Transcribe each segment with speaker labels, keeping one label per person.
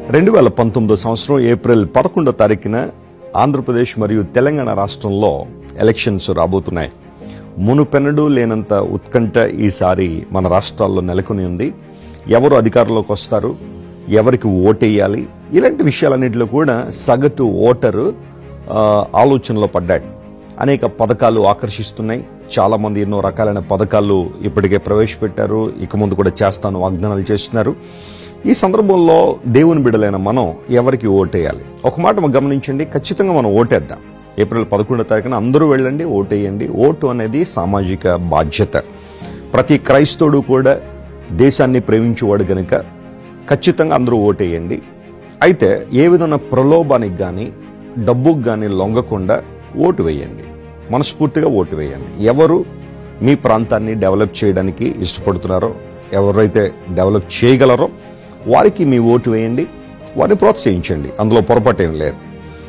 Speaker 1: రెండు వేల పంతొమ్మిదో సంవత్సరం ఏప్రిల్ పదకొండో తారీఖున ఆంధ్రప్రదేశ్ మరియు తెలంగాణ రాష్ట్రంలో ఎలక్షన్స్ రాబోతున్నాయి మునుపెన్నడూ లేనంత ఉత్కంఠ ఈసారి మన రాష్ట్రాల్లో నెలకొని ఉంది ఎవరు అధికారంలోకి వస్తారు ఎవరికి ఓటేయాలి ఇలాంటి విషయాలన్నింటిలో కూడా సగటు ఓటరు ఆ, ఆలోచనలో పడ్డాడు అనేక పథకాలు ఆకర్షిస్తున్నాయి చాలా మంది ఎన్నో రకాలైన పథకాలు ఇప్పటికే ప్రవేశపెట్టారు ఇక ముందు కూడా చేస్తాను వాగ్దానాలు చేస్తున్నారు ఈ సందర్భంలో దేవుని బిడలైన మనం ఎవరికి ఓటేయాలి ఒక మాట మనం గమనించండి ఖచ్చితంగా మనం ఓటేద్దాం ఏప్రిల్ పదకొండో తారీఖున అందరూ వెళ్ళండి ఓటేయండి ఓటు అనేది సామాజిక బాధ్యత ప్రతి క్రైస్తవుడు కూడా దేశాన్ని ప్రేమించేవాడు గనుక ఖచ్చితంగా అందరూ ఓటేయండి అయితే ఏ విధమైన ప్రలోభానికి కానీ డబ్బుకు కానీ లొంగకుండా ఓటు వేయండి మనస్ఫూర్తిగా ఓటు వేయండి ఎవరు మీ ప్రాంతాన్ని డెవలప్ చేయడానికి ఇష్టపడుతున్నారో ఎవరైతే డెవలప్ చేయగలరో వారికి మీ ఓటు వేయండి వారిని ప్రోత్సహించండి అందులో పొరపాటు ఏం లేదు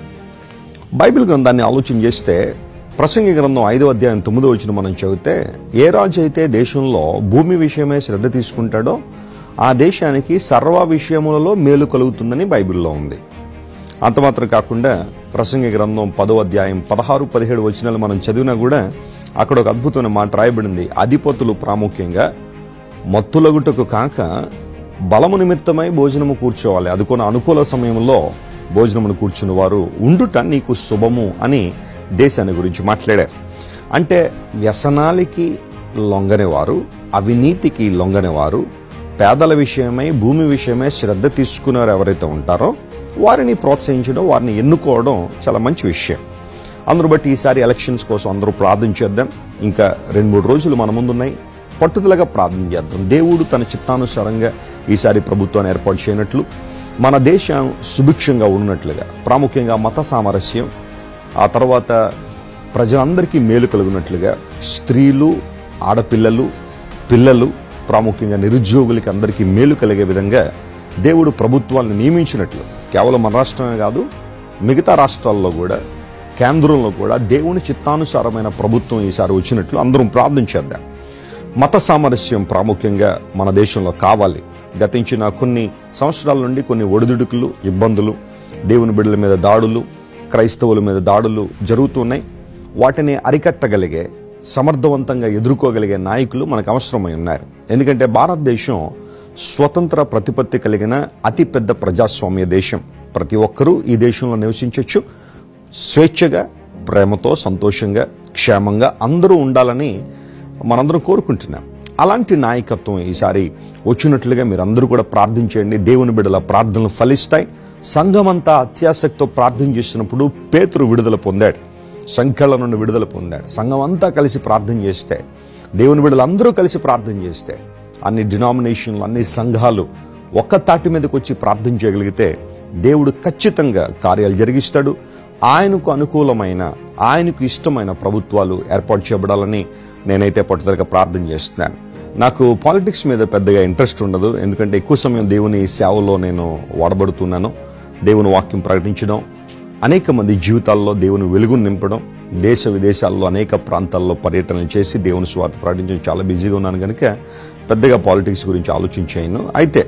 Speaker 1: బైబిల్ గ్రంథాన్ని ఆలోచన చేస్తే ప్రసంగి గ్రంథం ఐదో అధ్యాయం తొమ్మిదో వచ్చిన మనం చదివితే ఏ రాజు అయితే దేశంలో భూమి విషయమే శ్రద్ధ తీసుకుంటాడో ఆ దేశానికి సర్వ విషయములలో మేలు కలుగుతుందని బైబిల్లో ఉంది అంత మాత్రం కాకుండా ప్రసంగి గ్రంథం పదో అధ్యాయం పదహారు పదిహేడు వచనాలు మనం చదివినా కూడా అక్కడ ఒక అద్భుతమైన మాట రాయబడింది అధిపతులు ప్రాముఖ్యంగా మత్తులగుటకు కాక బలము నిమిత్తమై భోజనము కూర్చోవాలి అది కొన్ని అనుకూల సమయంలో భోజనమును కూర్చుని వారు ఉండుట నీకు శుభము అని దేశాన్ని గురించి మాట్లాడారు అంటే వ్యసనాలకి లొంగనివారు అవినీతికి లొంగనివారు పేదల విషయమై భూమి విషయమై శ్రద్ధ తీసుకునేవారు ఎవరైతే ఉంటారో వారిని ప్రోత్సహించడం వారిని ఎన్నుకోవడం చాలా మంచి విషయం అందరూ బట్టి ఈసారి ఎలక్షన్స్ కోసం అందరూ ప్రార్థన చేద్దాం ఇంకా రెండు మూడు రోజులు మన ముందున్నాయి పట్టుదలగా ప్రార్థన చేద్దాం దేవుడు తన చిత్తానుసారంగా ఈసారి ప్రభుత్వాన్ని ఏర్పాటు చేయనట్లు మన దేశం సుభిక్షంగా ఉన్నట్లుగా ప్రాముఖ్యంగా మత సామరస్యం ఆ తర్వాత ప్రజలందరికీ మేలు కలుగునట్లుగా స్త్రీలు ఆడపిల్లలు పిల్లలు ప్రాముఖ్యంగా నిరుద్యోగులకి అందరికీ మేలు కలిగే విధంగా దేవుడు ప్రభుత్వాలను నియమించినట్లు కేవలం మన రాష్ట్రమే కాదు మిగతా రాష్ట్రాల్లో కూడా కేంద్రంలో కూడా దేవుని చిత్తానుసారమైన ప్రభుత్వం ఈసారి వచ్చినట్లు అందరం ప్రార్థన చేద్దాం మత సామరస్యం ప్రాముఖ్యంగా మన దేశంలో కావాలి గతించిన కొన్ని సంవత్సరాల నుండి కొన్ని ఒడిదుడుకులు ఇబ్బందులు దేవుని బిడ్డల మీద దాడులు క్రైస్తవుల మీద దాడులు జరుగుతున్నాయి వాటిని అరికట్టగలిగే సమర్థవంతంగా ఎదుర్కోగలిగే నాయకులు మనకు అవసరమై ఉన్నారు ఎందుకంటే భారతదేశం స్వతంత్ర ప్రతిపత్తి కలిగిన అతిపెద్ద ప్రజాస్వామ్య దేశం ప్రతి ఒక్కరూ ఈ దేశంలో నివసించవచ్చు స్వేచ్ఛగా ప్రేమతో సంతోషంగా క్షేమంగా అందరూ ఉండాలని మనందరం కోరుకుంటున్నాం అలాంటి నాయకత్వం ఈసారి వచ్చినట్లుగా మీరందరూ కూడా ప్రార్థించండి దేవుని బిడ్డల ప్రార్థనలు ఫలిస్తాయి సంఘమంతా అత్యాసక్తితో ప్రార్థన చేసినప్పుడు పేతురు విడుదల పొందాడు సంఖ్యల నుండి విడుదల పొందాడు సంఘం అంతా కలిసి ప్రార్థన చేస్తే దేవుని బిడ్డలు అందరూ కలిసి ప్రార్థన చేస్తే అన్ని డినామినేషన్లు అన్ని సంఘాలు ఒక్క తాటి మీదకి వచ్చి ప్రార్థన చేయగలిగితే దేవుడు ఖచ్చితంగా కార్యాలు జరిగిస్తాడు ఆయనకు అనుకూలమైన ఆయనకు ఇష్టమైన ప్రభుత్వాలు ఏర్పాటు చేయబడాలని నేనైతే పట్టుదలగా ప్రార్థన చేస్తున్నాను నాకు పాలిటిక్స్ మీద పెద్దగా ఇంట్రెస్ట్ ఉండదు ఎందుకంటే ఎక్కువ సమయం దేవుని సేవలో నేను వాడబడుతున్నాను దేవుని వాక్యం ప్రకటించడం అనేక మంది జీవితాల్లో దేవుని వెలుగును నింపడం దేశ విదేశాల్లో అనేక ప్రాంతాల్లో పర్యటనలు చేసి దేవుని స్వార్థ ప్రకటించడం చాలా బిజీగా ఉన్నాను కనుక పెద్దగా పాలిటిక్స్ గురించి ఆలోచించాను అయితే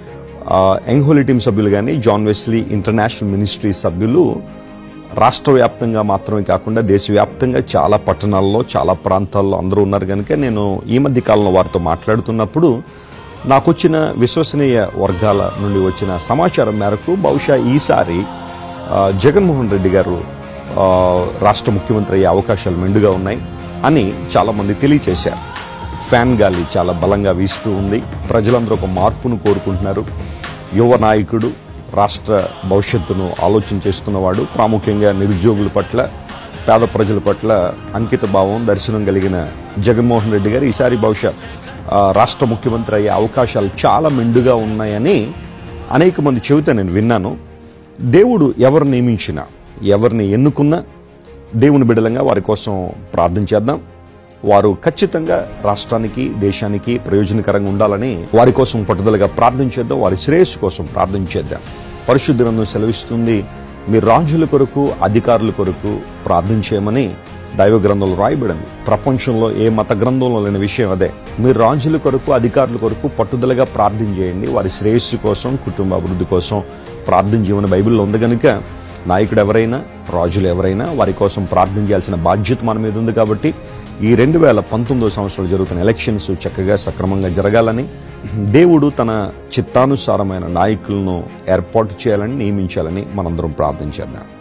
Speaker 1: ఆ, యంగ్ హోలీ టీమ్ సభ్యులు కానీ జాన్ వెస్లీ ఇంటర్నేషనల్ మినిస్ట్రీ సభ్యులు రాష్ట్ర వ్యాప్తంగా మాత్రమే కాకుండా దేశవ్యాప్తంగా చాలా పట్టణాల్లో చాలా ప్రాంతాల్లో అందరూ ఉన్నారు కనుక నేను ఈ మధ్య కాలంలో వారితో మాట్లాడుతున్నప్పుడు నాకు వచ్చిన విశ్వసనీయ వర్గాల నుండి వచ్చిన సమాచారం మేరకు బహుశా ఈసారి ఆ, జగన్మోహన్ రెడ్డి గారు ఆ, రాష్ట్ర ముఖ్యమంత్రి అయ్యే అవకాశాలు మెండుగా ఉన్నాయి అని చాలామంది తెలియచేశారు ఫ్యాన్ గాలి చాలా బలంగా వీస్తూ ఉంది ప్రజలందరూ ఒక మార్పును కోరుకుంటున్నారు యువ నాయకుడు రాష్ట్ర భవిష్యత్తును ఆలోచన చేస్తున్నవాడు ప్రాముఖ్యంగా నిరుద్యోగుల పట్ల పేద ప్రజల పట్ల అంకిత భావం దర్శనం కలిగిన జగన్మోహన్ రెడ్డి గారు ఈసారి బహుశా ఆ, రాష్ట్ర ముఖ్యమంత్రి అయ్యే అవకాశాలు చాలా మెండుగా ఉన్నాయని అనేక మంది చెబితే నేను విన్నాను దేవుడు ఎవరు నియమించినా ఎవరిని ఎన్నుకున్నా దేవుని బిడలంగా వారి కోసం ప్రార్థన చేద్దాం వారు ఖచ్చితంగా రాష్ట్రానికి దేశానికి ప్రయోజనకరంగా ఉండాలని వారి కోసం పట్టుదలగా ప్రార్థన చేద్దాం వారి శ్రేయస్సు కోసం ప్రార్థన చేద్దాం పరిశుద్ధ గ్రంథం సెలవిస్తుంది మీ రాజుల కొరకు అధికారుల కొరకు ప్రార్థన చేయమని దైవ గ్రంథంలో రాయబడింది ప్రపంచంలో ఏ మత గ్రంథంలో లేని విషయం అదే మీరు రాజుల కొరకు అధికారుల కొరకు పట్టుదలగా ప్రార్థన చేయండి వారి శ్రేయస్సు కోసం కుటుంబ అభివృద్ధి కోసం ప్రార్థన చేయమని బైబిల్లో ఉంది కనుక నాయకుడు ఎవరైనా రాజులు ఎవరైనా వారి కోసం ప్రార్థన చేయాల్సిన బాధ్యత మన మీద ఉంది కాబట్టి ఈ రెండు వేల పంతొమ్మిదో సంవత్సరంలో జరుగుతున్న ఎలక్షన్స్ చక్కగా సక్రమంగా జరగాలని దేవుడు తన చిత్తానుసారమైన నాయకులను ఏర్పాటు చేయాలని నియమించాలని మనందరం ప్రార్థన చేద్దాం